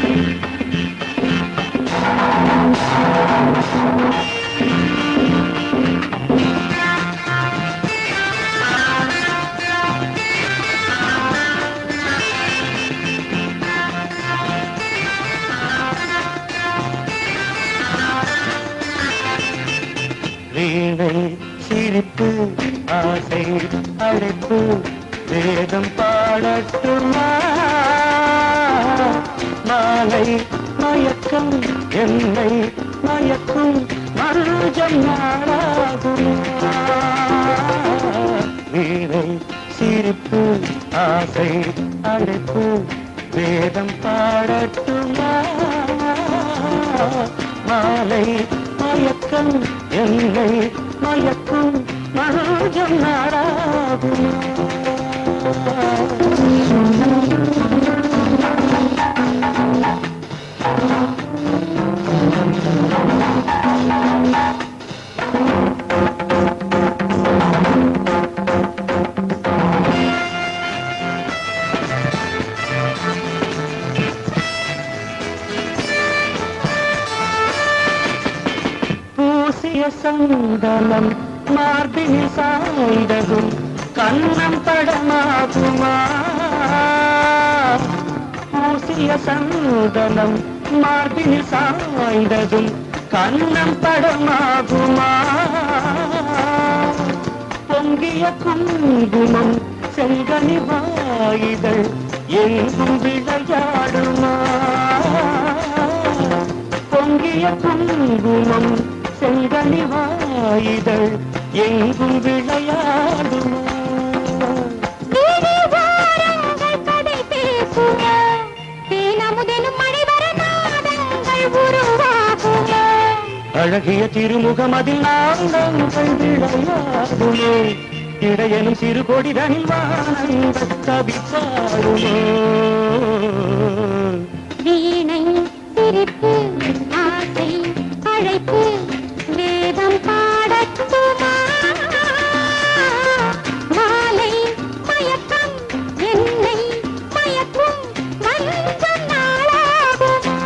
வீணை சிரிப்பு ஆசை அழைப்பு வேதம் பாடட்டுமா மாலை மயக்கம் என்னை மயக்கும் மருஜம் நாளாகுமா வீணை சிரிப்பு ஆசை அழைப்பு வேதம் பாடட்டுமா மாலை மயக்கம் என்னை மயக்கும் மருஜம் நாடாகுமா பூசிய சந்தனம் மார்பினில் சாய்ந்ததும் கண்ணம் படமாகுமா பூசிய சந்தனம் மார்பினில் சாய்ந்ததும் கண்ணம் படமாகுமா பொங்கிய குங்குமம் செங்கனி வாயுதல் எங்கும் விளையாடுமா பொங்கிய குங்குமம் செங்கனி வாயுதல் எங்கும் விளையாடுமா வீதியோரங்கள் கதை பேசுக. தேனமுதெனும் மணிவர நாதங்கள் உருவாகுக. அழகிய திருமுகம் அதில் நாங்கள் விளையாடுமே இடையனும் சிறு கொடிதனில் வானங்கள் தவிப்பாடுமோ வீணை சிரிப்பு ஆசை அழைப்பு வேதம் பாடட்டுமா மாலை மயக்கம் என்னை மயக்கும் மஞ்சள் நாளாகுமா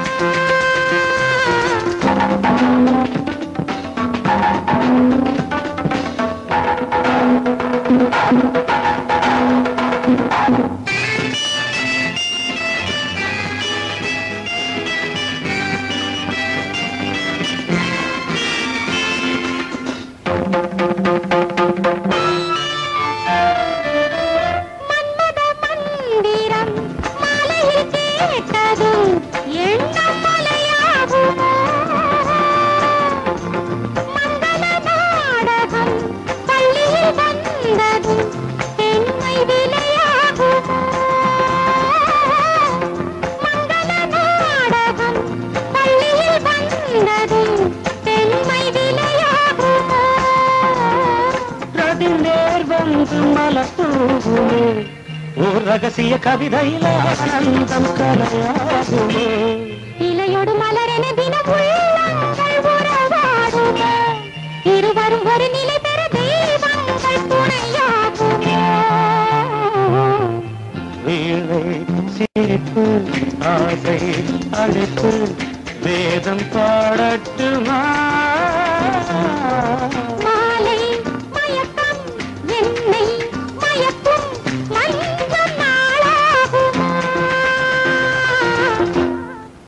மன்மத மந்திரம் மலையில் கேட்டதும் எண்ணம் மலையாகுமோ மங்கள நாடகம் பள்ளியில் வந்ததும் பெண்மை விலையாகுமோ மங்கள நாடகம் பள்ளியில் வந்ததும் பெண்மை விலையாகுமோ ரதிநேர் வந்து மலத்தூகுமே ஓர் ரகசிய கவிதையில் ஆனந்தம் கலையாகுமே இலையோடு மலரென தினம் உள்ளங்கள் உறவாடுக இருவரும் ஒரு நிலை பெற தெய்வங்கள் துணையாகுக வீணை சிரிப்பு ஆசை அழைப்பு வேதம் பாடட்டுமா